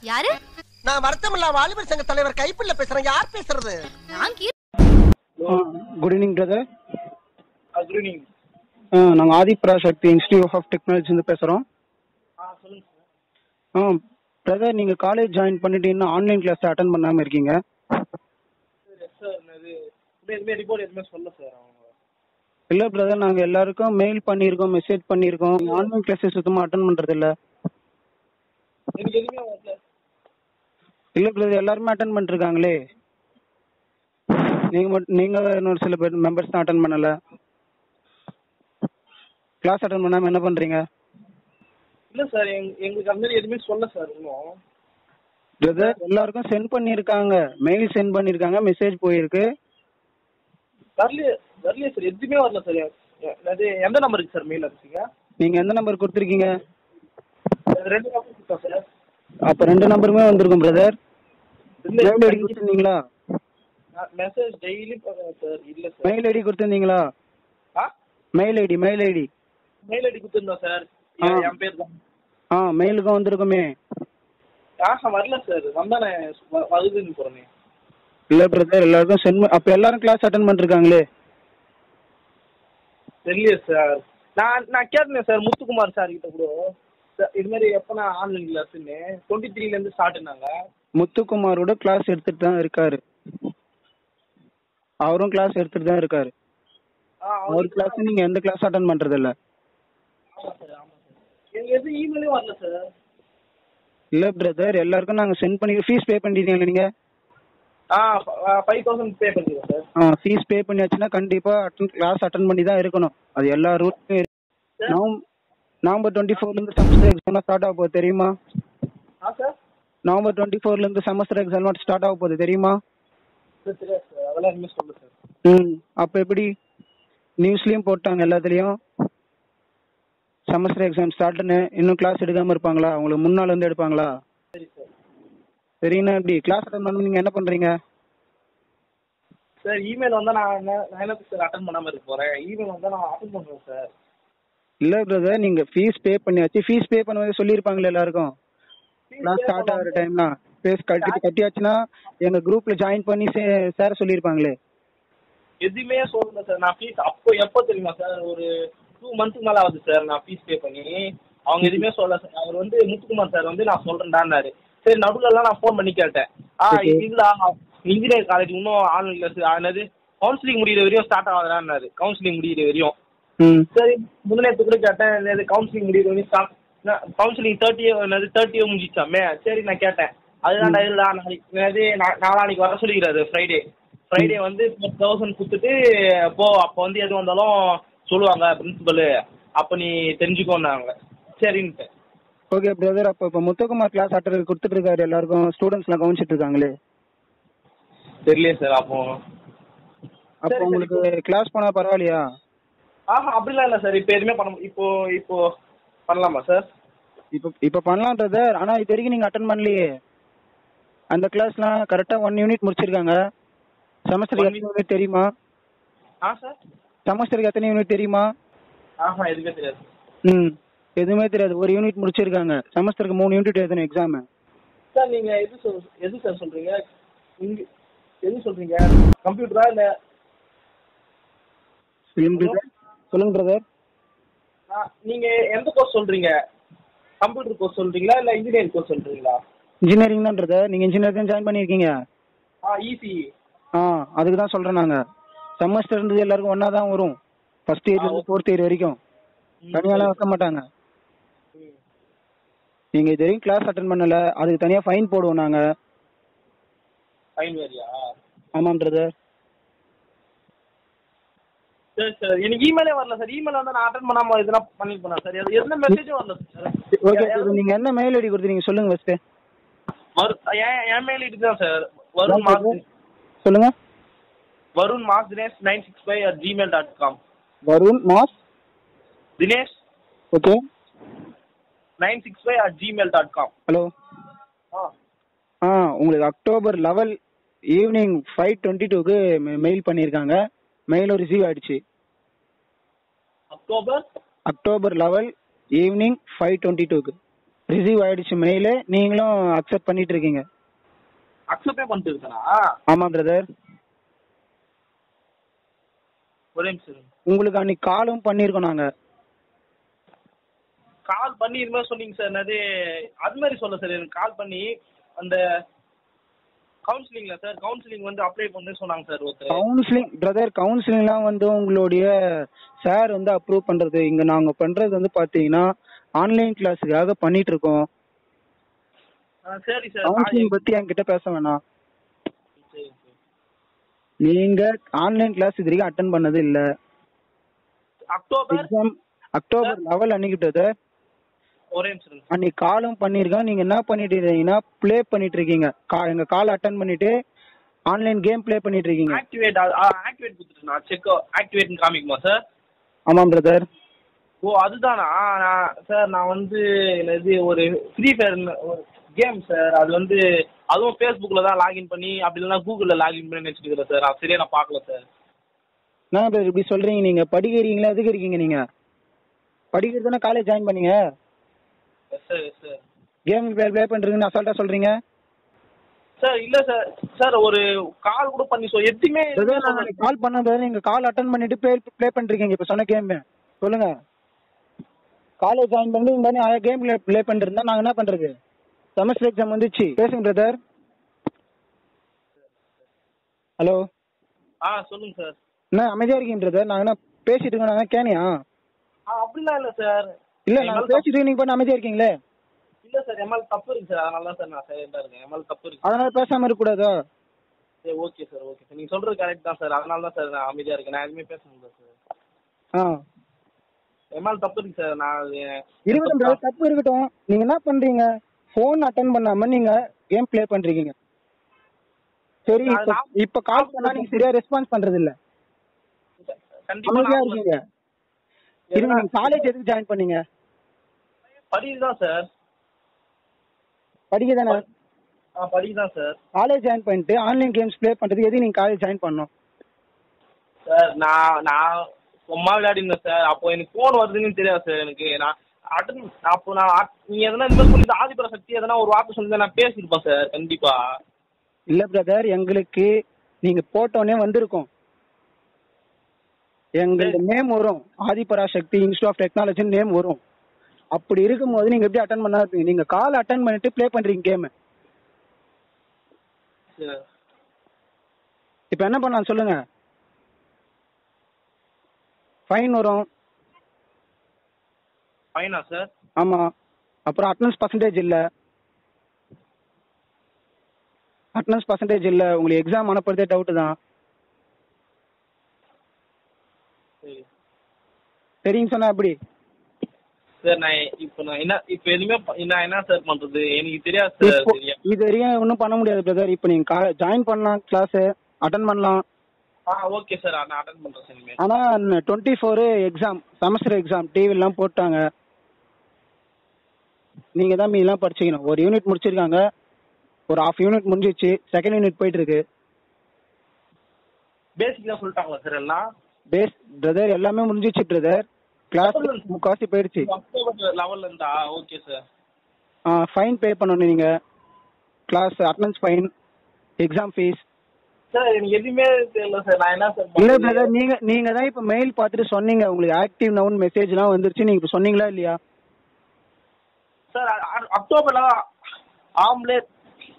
யாரு நான் வருத்தமில்லா வாலிபர் சங்க தலைவர் கைப்பிள்ள பேசுறேன் யார் பேசுறது நான் கீர் good evening brother good evening நாங்கள் ஆதிபரா சக்தி இன்ஸ்டியூட் ஆஃப் டெக்னாலஜிலேருந்து பேசுகிறோம் ஆ சொல்லுங்க சார் ஆ பிரதர் நீங்கள் காலேஜ் ஜாயின் பண்ணிட்டு இன்னும் ஆன்லைன் கிளாஸ் அட்டன் பண்ணாமல் இருக்கீங்க சார் சார் இது இன்னும் எதுவுமே ரிப்போர்ட் எதுவுமே சொல்ல சார் அவங்க இல்லை பிரதர் நாங்கள் எல்லாருக்கும் மெயில் பண்ணியிருக்கோம் மெசேஜ் பண்ணியிருக்கோம் ஆன்லைன் கிளாஸஸ் சுத்தமாக அட்டன் பண்ணுறது இல்லை எனக்கு எதுவுமே வரல இல்லை பிரதர் எல்லாருமே அட்டன் பண்ணிருக்காங்களே நீங்கள் மட்டும் நீங்கள் இன்னொரு சில பேர் மெம்பர்ஸ் தான் அட்டன் பண்ணலை கிளாஸ் அட்டன் பண்ணாமல் என்ன பண்ணுறீங்க இல்லை சார் எங் எங்களுக்கு அந்த மாதிரி எதுவுமே சொல்ல சார் இன்னும் பிரதர் எல்லாருக்கும் சென்ட் பண்ணியிருக்காங்க மெயில் சென்ட் பண்ணியிருக்காங்க மெசேஜ் போயிருக்கு வரலையே வரலையே சார் எதுவுமே வரல சார் எ- அது எந்த நம்பருக்கு சார் மெயில் அனுப்பிச்சிங்க நீங்கள் எந்த நம்பர் கொடுத்துருக்கீங்க ரெண்டு நம்பர் கொடுத்தோம் சார் அப்போ ரெண்டு நம்பருமே வந்திருக்கும் பிரதர் மெயில் ஐடி இல்லை கொடுத்துருந்தீங்களா மெசேஜ் டெய்லி பார்க்குறேன் சார் இல்லை சார் மெயில் ஐடி கொடுத்துருந்தீங்களா ஆ mail ID mail ID mail ID கொடுத்துருந்தோம் சார் ஆ. என் என் பேர் தான் ஆ மெயிலுக்கும் வந்திருக்குமே ஆஹா வரல சார் வந்தானே வ- வருதுன்னு போகிறேனே இல்லை பிரதர் எல்லாருக்கும் சென்ட் அப்போ எல்லாரும் கிளாஸ் அட்டன் பண்ணிருக்காங்களே தெரியலையே சார் நான் நான் கேட்டேன் சார் முத்துக்குமார் சார் கிட்ட கூட சார் இது மாதிரி எப்போ நான் ஆன்லைன் கிளாஸ்ன்னு டுவெண்ட்டி த்ரீலேருந்து ஸ்டார்ட்னாங்க முத்துக்குமாரோட கிளாஸ் எடுத்துட்டு தான் இருக்காரு அவரும் கிளாஸ் எடுத்துட்டு தான் இருக்காரு ஆ அவர் கிளாஸ் நீங்க எந்த கிளாஸ் அட்டன் பண்றது இல்ல ஆமாம் சார் ஆமாம் சார் எனக்கு எதுவும் இமெயிலே வரல சார் இல்ல பிரதர் எல்லாருக்கும் நாங்க சென்ட் பண்ணி ஃபீஸ் பே பண்ணிட்டீங்களா நீங்க ஆ ஃபைவ் தௌசண்ட் பே பண்ணிடுறேன் சார் ஆ ஃபீஸ் பே பண்ணியாச்சுன்னா கண்டிப்பா அட்டன் கிளாஸ் அட்டன் பண்ணி தான் இருக்கணும் அது எல்லா ரூல்ஸுமே நவம் நவம்பர் டுவெண்ட்டி ஃபோர்ல இருந்து செமஸ்டர் எக்ஸாம் ஸ்டார்ட் ஆக போகுது தெரியுமா ஆ சார் நவம்பர் டுவெண்ட்டி ஃபோர்ல இருந்து செமஸ்டர் எக்ஸாம் ஸ்டார்ட் ஆக போகுது தெரியுமா சார் தெரியாது சார் அதெல்லாம் எதுவுமே சொல்ல சார் ம் அப்ப எப்படி நியூஸ்லயும் போட்டாங்க எல்லாத்துலயும் செமஸ்டர் எக்ஸாம் ஸ்டார்ட்னு இன்னும் கிளாஸ் எடுக்காம இருப்பாங்களா உங்களுக்கு முன்னால இருந்து எடுப்பாங்களா சரி சார் சரிண்ணா எப்படி கிளாஸ் அட்டன் பண்ண நீங்க என்ன பண்றீங்க சார் இமெயில் வந்தால் நான் என்ன நான் என்ன சார் அட்டன் பண்ணாமல் இருக்க போகிறேன் இமெயில் வந்தால் நான் அட்டன் பண்ணுவேன் சார் இல்ல பிரதர் நீங்க ஃபீஸ் பே பண்ணியாச்சு ஃபீஸ் பே பண்ணும்போது சொல்லியிருப்பாங்களே எல்லாருக்கும் கிளாஸ் ஸ்டார்ட் ஆகிற டைம்னா ஃபீஸ் கட்டி கட்டியாச்சுன்னா எங்க குரூப்ல ஜாயின் பண்ணி சே- சேர சொல்லியிருப்பாங்களே எதுவுமே சொல்லல சார் நான் ஃபீஸ் அப்போ எப்போ தெரியுமா சார் ஒரு டூ மந்த்துக்கு மேலே ஆகுது சார் நான் ஃபீஸ் பே பண்ணி அவங்க எதுவுமே சொல்லல சார் அவர் வந்து முத்துக்குமார் சார் வந்து நான் சொல்கிறேன்டான்னாரு சரி நடுவுலலாம் நான் ஃபோன் பண்ணி கேட்டேன் ஆ Okay. இல்ல இன்ஜினியர் காலேஜ் இன்னும் ஆன்லைன் கிளாஸ் என்னது கவுன்சிலிங் முடியிற வரையும் ஸ்டார்ட் ஆகுதான்னாரு கவுன்சிலிங் முடியிற வரையும் ம் சரி முந்தினத்து கூட கேட்டேன் என்னது கவுன்சிலிங் முடியிற வரையும் ஸ்டார்ட் கவுன்சிலிங் தேர்ட்டியோ என்னது தேர்ட்டியோ முடிஞ்சிச்சாமே சரி நான் கேட்டேன் அதுதான்டா இல்லை நாளைக்கு என்னது நா- நாளான்னைக்கு வர சொல்லிக்கிறாரு ஃப்ரைடே ஃப்ரைடே வந்து ஃபோர் தௌசண்ட் கொடுத்துட்டு போ அப்போ வந்து எது வந்தாலும் சொல்லுவாங்க பிரின்சிபலு அப்போ நீ தெரிஞ்சுக்கோன்னாங்க சரின்ட்டு ஓகே பிரதர் அப்போ இப்போ முத்துக்குமார் கிளாஸ் அட்டர் கொடுத்துட்டு இருக்காரு எல்லாருக்கும் ஸ்டூடெண்ட்ஸ்லாம் கவனிச்சிட்டு இருக்காங்களே தெரியலையே சார் அப்போ அப்போ சரி, உங்களுக்கு கிளாஸ் போனா பரவாயில்லையா ஆஹா அப்படிலாம் இல்லை சார் இப்போ எதுவுமே பண்ண மு- இப்போ இப்போ பண்ணலாமா சார் இப்போ இப்போ பண்ணலாம் பிரதர் ஆனா இது வரைக்கும் நீங்க அட்டன் பண்ணலையே அந்த கிளாஸ்லாம் கரெக்டா ஒன் யூனிட் முடிச்சிருக்காங்க செமஸ்டருக்கு எத்தனை யூனிட் தெரியுமா ஆ சார் செமஸ்டருக்கு எத்தனை யூனிட் தெரியுமா ஆஹா எதுவுமே தெரியாது ம் எதுவுமே தெரியாது ஒரு யூனிட் முடிச்சிருக்காங்க செமஸ்டருக்கு மூணு யூனிட் எழுதணும் எக்ஸாம் சார் நீங்க எது சொல் எது சார் சொல்றீங்க இங்க எது சொல்றீங்க கம்ப்யூட்டரா இல்ல சொல்லுங்க பிரதர் சொல்லுங்க பிரதர் ஆ, நீங்க எந்த கோர்ஸ் சொல்றீங்க கம்ப்யூட்டர் கோர்ஸ் சொல்றீங்களா இல்ல இன்ஜினியரிங் கோர்ஸ் சொல்றீங்களா இன்ஜினியரிங் தான் பிரதர் நீங்க இன்ஜினியரிங் தான் ஜாயின் பண்ணியிருக்கீங்க ஆ ஈசி ஆ அதுக்கு தான் சொல்றேன் நாங்க செமஸ்டர் இருந்தது எல்லாருக்கும் ஒண்ணா தான் வரும் ஃபர்ஸ்ட் இயர்ல இருந்து ஃபோர்த் இயர் வரைக்கும் தனியாலாம் வைக்க மாட்டாங்க நீங்க இது வரைக்கும் கிளாஸ் அட்டன் பண்ணல அதுக்கு தனியா ஃபைன் போடுவோம் நாங்க ஃபைன் வேறியா ஆமாம் பிரதர் சரி சார் எனக்கு இமெயிலே வரல சார் இமெயில் வந்து நான் அட்டன் பண்ணாம இதெல்லாம் பண்ணிருப்பேன் சார் எது- எந்த மெசேஜும் வரல சார் ஓகே நீங்க என்ன மெயில் ஐடி கொடுத்தீங்க சொல்லுங்க ஃபர்ஸ்ட் வரு- என் என் மெயில் ஐடி தான் சார் வருண் மாஸ் சொல்லுங்க Varun mass Dinesh nine six five at Gmail dot com Varun mass Dinesh okay nine six five at Gmail dot com hello ஆ ஆ உங்களுக்கு October level evening five twenty டூக்கு மெயில் பண்ணியிருக்காங்க மெயிலும் ரிசீவ் ஆயிடுச்சு October October level evening five twenty டூக்கு receive ஆயிடுச்சு mail நீங்களும் அக்செப்ட் பண்ணிட்டு இருக்கீங்க அக்செப்டே பண்ணிட்டு இருக்கேனா ஆமா பிரதர் ஒரே நிமிஷம் உங்களுக்கு அன்னைக்கு காலும் பண்ணியிருக்கோம் நாங்க கால் பண்ணி இது மாதிரி சொன்னீங்க சார் என்னது அது மாதிரி சொல்ல சார் எனக்கு கால் பண்ணி அந்த கவுன்சிலிங்ல சார் கவுன்சிலிங் வந்து அப்ளை பண்ணு சொன்னாங்க சார் ஒருத்தர் கவுன்சிலிங் பிரதர் கவுன்சிலிங்லாம் வந்து உங்களுடைய சார் வந்து அப்ரூவ் பண்றது இங்க நாங்க பண்றது வந்து பாத்தீங்கன்னா ஆன்லைன் கிளாஸுக்காக பண்ணிட்டு இருக்கோம் ஆ, சரி சார் கவுன்சிலிங் பத்தி என்கிட்ட பேச வேணாம் சரி சரி நீங்க ஆன்லைன் கிளாஸ் இது வரைக்கும் அட்டன் பண்ணது இல்ல அக்டோபர் எக்ஸாம் அக்டோபர் லெவல் அன்னைக்கு பிரதர் ஒரே நிமிஷம் அன்னைக்கு காலும் பண்ணிருக்கோம் நீங்க என்ன பண்ணிட்டு இருக்கீங்கன்னா ப்ளே பண்ணிட்டு இருக்கீங்க கா- எங்க கால் அட்டன் பண்ணிட்டு ஆன்லைன் கேம் ப்ளே பண்ணிட்டு இருக்கீங்க ஆக்டிவேட் ஆக்டிவேட் கொடுத்துட்டு நான் செக் ஆக்டிவேட்னு காமிக்குமா சார் ஆமாம் பிரதர் ஓ அதுதானா நான் சார் நான் வந்து என்னது ஒரு ஃப்ரீ ஃபயர் ஒரு கேம் சார் அது வந்து அதுவும் ஃபேஸ்புக்கில் தான் லாகின் பண்ணி அப்படி இல்லைன்னா கூகுளில் லாகின் பண்ணி வச்சுருக்கிறேன் சார் அது சரியா நான் பார்க்கல சார் என்ன பிரதர் இப்படி சொல்றீங்க நீங்க படிக்கிறீங்களா எதுக்கு இருக்கீங்க நீங்க படிக்கிறது தானே காலேஜ் ஜாயின் பண்ணீங்க yes sir yes sir game play play பண்றீங்கன்னு அசால்ட்டா சொல்றீங்க சார் இல்லை சார் சார் ஒரு கால் கூட பண்ணி சொல் எதுவுமே பிரதர் நான் கால் பண்ண பிரதர் நீங்க கால் அட்டன் பண்ணிட்டு ப்ளே ப்ளே பண்றீங்க இப்ப சொன்ன கேம் சொல்லுங்க காலேஜ் ஜாயின் பண்ணி இந்த மாதிரி கேம் ப்ளே ப்ளே பண்ணிட்டு இருந்தா நாங்க என்ன பண்றது செமஸ்டர் எக்ஸாம் வந்துச்சு பேசுங்க பிரதர் ஹலோ ஆ சொல்லுங்க சார் என்ன அமைதியா இருக்கீங்க பிரதர் நாங்க என்ன பேசிட்டு இருக்கோம் நாங்க கேனியா ஆ அப்படிலாம் இல்லை சார் இல்ல நாங்க பேசிட்டு இருக்கோம், நீங்க பண்ண அமைதியா இருக்கீங்களே இல்லை சார் எம்எல் தப்பு இருக்கு சார் அதனால தான் சார் நான் சைலண்டாக இருக்கேன் எம்எல் தப்பு இருக்கு அதனால பேசாம இருக்க கூடாதா சரி ஓகே சார் ஓகே சார் நீங்கள் சொல்கிறது கரெக்ட் தான் சார் அதனால தான் சார் நான் அமைதியாக இருக்கேன் நான் எதுவுமே பேச முடியல சார் ஆ எம்எல் தப்பு இருக்கு சார் நான் அது இருக்கட்டும் brother, தப்பு இருக்கட்டும் நீங்க என்ன பண்றீங்க போன் அட்டன் பண்ணாம நீங்க கேம் ப்ளே பண்றீங்க சரி இப்ப இப்ப கால் பண்ணா நீங்க சரியா ரெஸ்பான்ஸ் பண்றது இல்ல கண்டிப்பா அமைதியா நான் இருக்கீங்க இருங்க நீங்க காலேஜ் எதுக்கு ஜாயின் பண்ணீங்க படிக்கு தான் சார் படிக்க தானே ஆ படிக்கு தான் சார் காலேஜ் ஜாயின் பண்ணிட்டு ஆன்லைன் கேம்ஸ் ப்ளே பண்றதுக்கு எதுக்கு நீங்க காலேஜ் ஜாயின் பண்ணணும் சார் நான் நான் சும்மா விளையாடிருந்தேன் சார் அப்போ எனக்கு ஃபோன் வருதுன்னு தெரியாது சார் எனக்கு நான் அட்டன் அப்போ நான் அட்- நீங்க எதனா இந்த மாதிரி சொல்லி ஆதிபர சக்தி எதனா ஒரு வார்த்தை சொல்லி நான் பேசியிருப்பேன் சார் கண்டிப்பா இல்ல பிரதர் எங்களுக்கு நீங்க போட்டோனே வந்திருக்கும் எங்களோட நேம் வரும் Adhiparasakthi institute of technology name வரும் அப்படி இருக்கும்போது நீங்க எப்படி அட்டன் பண்ணா இருப்பீங்க நீங்க கால் அட்டன் பண்ணிட்டு ப்ளே பண்றீங்க கேம் சார் இப்போ என்ன பண்ணலாம் சொல்லுங்க ஃபைன் வரும் ஃபைனா சார் ஆமா அப்புறம் அட்டனன்ஸ் பர்சன்டேஜ் இல்ல அட்டனன்ஸ் பர்சன்டேஜ் இல்ல உங்களுக்கு எக்ஸாம் அனுப்புறதே டவுட் தான் சரி சரின்னு சொன்னா எப்படி சார் நான் இப்போ நான் என்ன இப்போ எதுவுமே ப- நான் என்ன சார் பண்றது எனக்கு தெரியாது சார் இப்போ சரியா இது வரையும் ஒன்றும் பண்ண முடியாது பிரதர் இப்போ நீங்க ஜாயின் பண்ணலாம் கிளாஸ் அட்டன் பண்ணலாம் ஆ ஓகே சார் நான் அட்டன் பண்றேன் சார் இனிமேல் ஆனா twenty four exam semester exam டிவிலாம் போட்டாங்க நீங்க தான் மீதெல்லாம் படிச்சுக்கணும் ஒரு யூனிட் முடிச்சிருக்காங்க ஒரு ஹாஃப் யூனிட் முடிஞ்சிச்சு செகண்ட் யூனிட் போயிட்டு இருக்கு பேசிக்கா சொல்லிட்டாங்களா சார் எல்லாம் பேஸ் பிரதர் எல்லாமே முடிஞ்சிச்சு பிரதர் கிளாஸ் முக்காசி போயிடுச்சு அக்டோபர் லெவல்ல இருந்தா ஓகே சார் ஃபைன் பே பண்ணணும் நீங்க class attendance fine exam fees sir எனக்கு எதுவுமே தெரியல சார் நான் என்ன சார் இல்ல பண்றது? பிரதர் நீங்க நீங்க தான் இப்ப மெயில் பார்த்துட்டு சொன்னீங்க உங்களுக்கு ஆக்டிவ் நவுன் மெசேஜ்லாம் வந்துருச்சு நீங்க இப்ப சொன்னீங்களா இல்லையா சார் அ- அ- அக்டோபர்ல ஆம்லேட்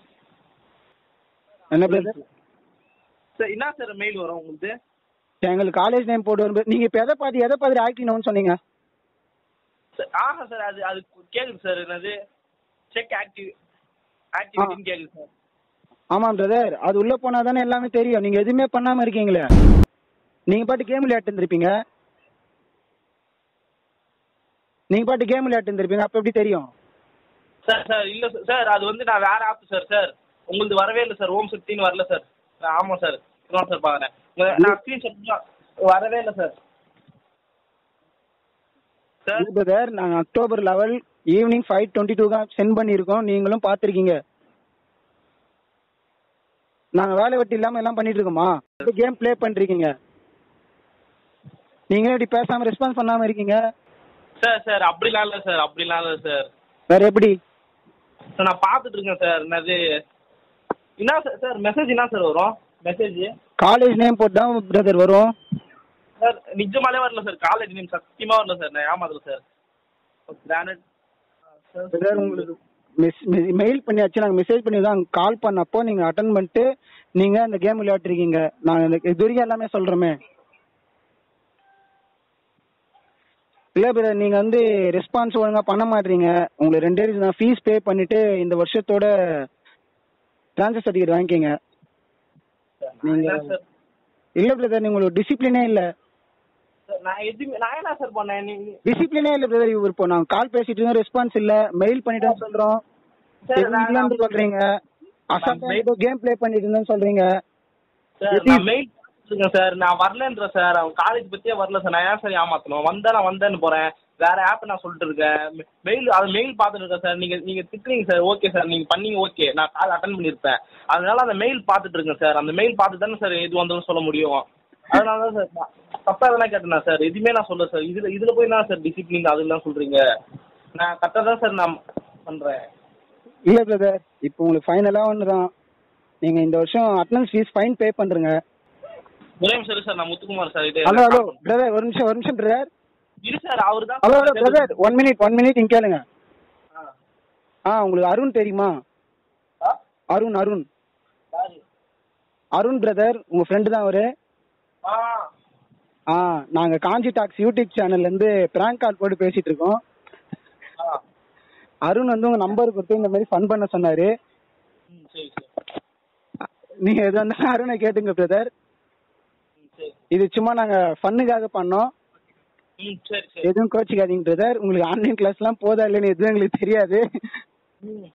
என்ன பிரதர் சார் என்ன சார் மெயில் வரும் உங்களுக்கு எங்களுக்கு காலேஜ் நேம் போட்டு வரும்போது நீங்க இப்ப எதை பார்த்து எதை பார்த்து ஆக்டிவ் நவுன் சொன்னீங்க சார் ஆஹா சார் அது அது கேக்குது சார் என்னது செக் ஆக்டிவ் ஆக்டிவிட்டின்னு கேக்குது சார் ஆமா பிரதர் அது உள்ள போனா தானே எல்லாமே தெரியும் நீங்க எதுவுமே பண்ணாம இருக்கீங்களே நீங்க பாட்டு கேம் விளையாட்டு இருந்திருப்பீங்க நீங்க பாட்டு கேம் விளையாட்டு இருந்திருப்பீங்க அப்ப எப்படி தெரியும் சார் சார் இல்ல சார் சார் அது வந்து நான் வேற ஆப் சார் சார் உங்களுக்கு வரவே இல்லை சார் ஓம் சக்தின்னு வரல சார் ஆமா சார் இன்னொரு சார் பாக்குறேன் உங்க- நான் ஸ்க்ரீன்ஷாட் வரவே இல்லை சார் சார் பிரதர் நாங்க October level evening five twenty two தான் சென்ட் பண்ணியிருக்கோம் நீங்களும் பார்த்துருக்கீங்க நாங்க வேலை வெட்டி இல்லாம எல்லாம் பண்ணிட்டு இருக்கோமா கேம் ப்ளே பண்றீங்க நீங்க இப்படி பேசாம ரெஸ்பான்ஸ் பண்ணாம இருக்கீங்க சார் சார் அப்படிலாம் இல்லை சார் அப்படிலாம் இல்லை சார் வேற எப்படி சார் நான் பார்த்துட்டு இருக்கேன் சார் என்னது என்ன சார் சார் மெசேஜ் என்ன சார் வரும் மெசேஜ் காலேஜ் நேம் போட்டு தான் பிரதர் வரும் சார் நிஜமாலே வரல சார் காலேஜ் நேம் சத்தியமாக வரல சார் நான் ஏமாத்தல சார் கிரானட் பிரதர் உங்களுக்கு மெஸ் மெயில் பண்ணியாச்சு நாங்கள் மெசேஜ் பண்ணி தான் கால் பண்ணப்போ நீங்கள் அட்டன் பண்ணிட்டு நீங்கள் அந்த கேம் விளையாட்டுருக்கீங்க நான் இந்த இது வரைக்கும் எல்லாமே சொல்கிறோமே இல்லை பிரதர் நீங்கள் வந்து ரெஸ்பான்ஸ் ஒழுங்காக பண்ண மாட்டீங்க உங்களுக்கு ரெண்டே reason தான் ஃபீஸ் பே பண்ணிவிட்டு இந்த வருஷத்தோட ட்ரான்ஸ்ஃபர் சர்டிஃபிகேட் வாங்கிக்கோங்க நீங்க- சார் இல்லை பிரதர் நீங்க உங்களுக்கு டிசிப்ளினே இல்லை சார், நான் எதுவுமே நான் என்ன சார் பண்ணேன் நீ நீ- டிசிப்ளினே இல்லை பிரதர் இவர் இப்போ நாங்கள் கால் பேசிட்டு இருந்தோம் ரெஸ்பான்ஸ் இல்லை மெயில் பண்ணிட்டோம் சொல்கிறோம் சார், நான்- இல்லைன்னு சொல்றீங்க அசால்ட்டா ஏதோ கேம் ப்ளே பண்ணிட்டு இருந்தேன்னு சொல்றீங்க சார் எப்படி- நான் மெயில் இருக்கேன் சார் நான் வரலன்ற சார் அவன் காலேஜ் பத்தியே வரல சார் நான் ஏன் சார் ஏமாத்தணும் வந்தா நான் வந்தேன்னு போறேன் வேற ஆப் நான் சொல்லிட்டு இருக்கேன் மெயில் அது மெயில் பார்த்துட்டு இருக்கேன் சார் நீங்க நீங்க திட்டுறீங்க சார் ஓகே சார் நீங்க பண்ணீங்க ஓகே நான் கால் அட்டன் பண்ணியிருப்பேன் அதனால அந்த மெயில் பார்த்துட்டு இருக்கேன் சார் அந்த மெயில் பார்த்து தானே சார் எது வந்தாலும் சொல்ல முடியும் அதனால தான் சார் நான் தப்பா எதனா கேட்டேனா சார் எதுவுமே நான் சொல்ல சார் இதுல இதுல போய் என்ன சார் டிசிப்ளின் அதெல்லாம் சொல்றீங்க நான் கரெக்டாக தான் சார் நான் பண்றேன் இல்ல பிரதர் இப்போ உங்களுக்கு ஃபைனலா ஒன்று தான் நீங்க இந்த வருஷம் அட்டனன்ஸ் ஃபீஸ் ஃபைன் பே பண்றீங்க ஒரே நிமிஷம் இரு சார் நான் முத்துக்குமார் சார் இது ஹலோ ஹலோ பிரதர் ஒரு நிமிஷம் ஒரு நிமிஷம் பிரதர் இரு சார் அவர் தான் hello hello brother one minute one minute இங்க கேளுங்க ஆ. ஆ உங்களுக்கு அருண் தெரியுமா ஆ? அருண் அருண் யாரு? அருண் பிரதர் உங்க ஃப்ரெண்டு தான் அவரு ஆ ஆ நாங்க காஞ்சி டாக்ஸ் யூடியூப் சேனல்ல இருந்து பிராங்க் கால் போட்டு பேசிட்டு இருக்கோம் ஆ அருண் வந்து உங்க நம்பர் கொடுத்து இந்த மாதிரி ஃபன் பண்ண சொன்னாரு ம் சரி சரி நீங்க எது வந்தாலும் அருணை கேட்டுங்க பிரதர் ம் சரி இது சும்மா நாங்க ஃபன்னுக்காக பண்ணோம் ம் சரி சரி எதுவும் கோச்சிக்காதீங்க பிரதர் உங்களுக்கு ஆன்லைன் கிளாஸ்லாம் போதா இல்லைன்னு எதுவும் எங்களுக்கு தெரியாது ம்